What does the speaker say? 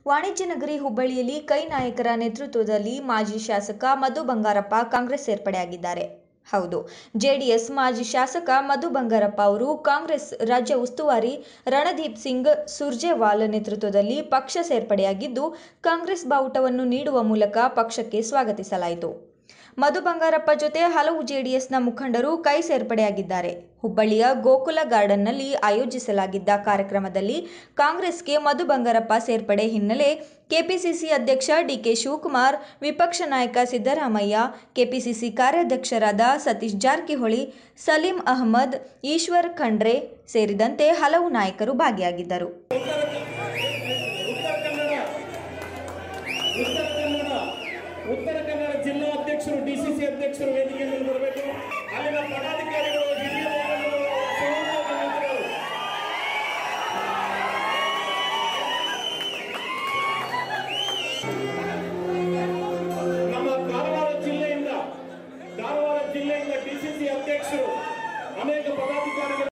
ವಾಣಿಜ್ಯ ನಗರಿ ಹುಬ್ಬಳ್ಳಿಯಲ್ಲಿ ಕೈ ನಾಯಕರ ನೇತೃತ್ವದಲ್ಲಿ ಮಾಜಿ ಶಾಸಕ ಮಧು ಬಂಗಾರಪ್ಪ ಕಾಂಗ್ರೆಸ್ ಸೇರ್ಪಡೆಯಾಗಿದ್ದಾರೆ ಹೌದು ಜೆಡಿಎಸ್ ಮಾಜಿ ಶಾಸಕ ಮಧು ಬಂಗಾರಪ್ಪ ಅವರು ಕಾಂಗ್ರೆಸ್ ರಾಜ್ಯ ಉಸ್ತುವಾರಿ ರಣದೀಪ್ ಸಿಂಗ್ ಸುರ್ಜೇವಾಲ್ ನೇತೃತ್ವದಲ್ಲಿ ಪಕ್ಷ ಸೇರ್ಪಡೆಯಾಗಿದ್ದು ಕಾಂಗ್ರೆಸ್ ಬಾವುಟವನ್ನು ನೀಡುವ ಮೂಲಕ ಪಕ್ಷಕ್ಕೆ ಸ್ವಾಗತಿಸಲಾಯಿತು ಮಧು ಬಂಗಾರಪ್ಪ ಜೊತೆ ಹಲವು ಜೆಡಿಎಸ್ನ ಮುಖಂಡರು ಕೈ ಸೇರ್ಪಡೆಯಾಗಿದ್ದಾರೆ ಹುಬ್ಬಳ್ಳಿಯ ಗೋಕುಲ ಗಾರ್ಡನ್ನಲ್ಲಿ ಆಯೋಜಿಸಲಾಗಿದ್ದ ಕಾರ್ಯಕ್ರಮದಲ್ಲಿ ಕಾಂಗ್ರೆಸ್ಗೆ ಮಧು ಬಂಗಾರಪ್ಪ ಸೇರ್ಪಡೆ ಹಿನ್ನೆಲೆ ಕೆಪಿಸಿಸಿ ಅಧ್ಯಕ್ಷ ಡಿಕೆ ಶಿವಕುಮಾರ್ ವಿಪಕ್ಷ ನಾಯಕ ಸಿದ್ದರಾಮಯ್ಯ ಕೆಪಿಸಿಸಿ ಕಾರ್ಯಾಧ್ಯಕ್ಷರಾದ ಸತೀಶ್ ಜಾರಕಿಹೊಳಿ ಸಲೀಂ ಅಹಮದ್ ಈಶ್ವರ್ ಖಂಡ್ರೆ ಸೇರಿದಂತೆ ಹಲವು ನಾಯಕರು ಭಾಗಿಯಾಗಿದ್ದರು ಉತ್ತರ ಕನ್ನಡ ಉತ್ತರ ಕನ್ನಡ ಉತ್ತರ ಕನ್ನಡ ಜಿಲ್ಲಾ ಅಧ್ಯಕ್ಷರು ಡಿಸಿಸಿ ಅಧ್ಯಕ್ಷರು ವೇದಿಕೆ ಮೇಲೆ ಬರಬೇಕು ಅಲ್ಲಿನ ಪದಾಧಿಕಾರಿಗಳು ಹಿರಿಯ ಮುಖಂಡರು, ಸಹೋದರ ಮಿತ್ರರು. ನಮ್ಮ ಕಾರವಾರ ಜಿಲ್ಲೆಯಿಂದ ಕಾರವಾರ ಜಿಲ್ಲೆಯಿಂದ ಡಿಸಿಸಿ ಅಧ್ಯಕ್ಷರು ಅನೇಕ ಪದಾಧಿಕಾರಿಗಳು